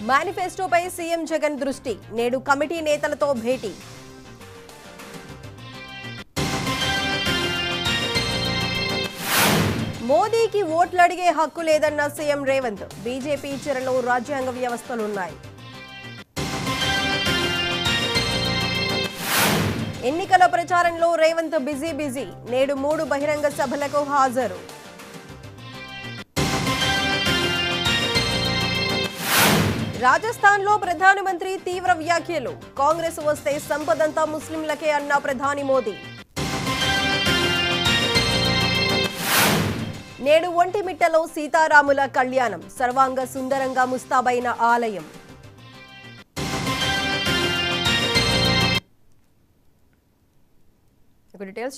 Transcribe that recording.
మేనిఫెస్టోపై CM Jagan దృష్టి నేడు committee నేతలతో భేటీ మోదీకి ఓట్లు అడిగే హక్కు లేదన్న సీఎం రేవంత్ బీజేపీ చెరలో రాజ్యాంగ వ్యవస్థలున్నాయి ఎన్నికల ప్రచారంలో రేవంత్ బిజీ బిజీ నేడు మూడు బహిరంగ సభలకు హాజరు రాజస్థాన్లో ప్రధానమంత్రి తీవ్ర వ్యాఖ్యలు కాంగ్రెస్ వస్తే సంపదంతా ముస్లింలకే అన్న ప్రధాని మోదీ నేడు ఒంటిమిట్టలో సీతారాముల కళ్యాణం సర్వాంగ సుందరంగా ముస్తాబైన ఆలయం ఇక డీటెయిల్స్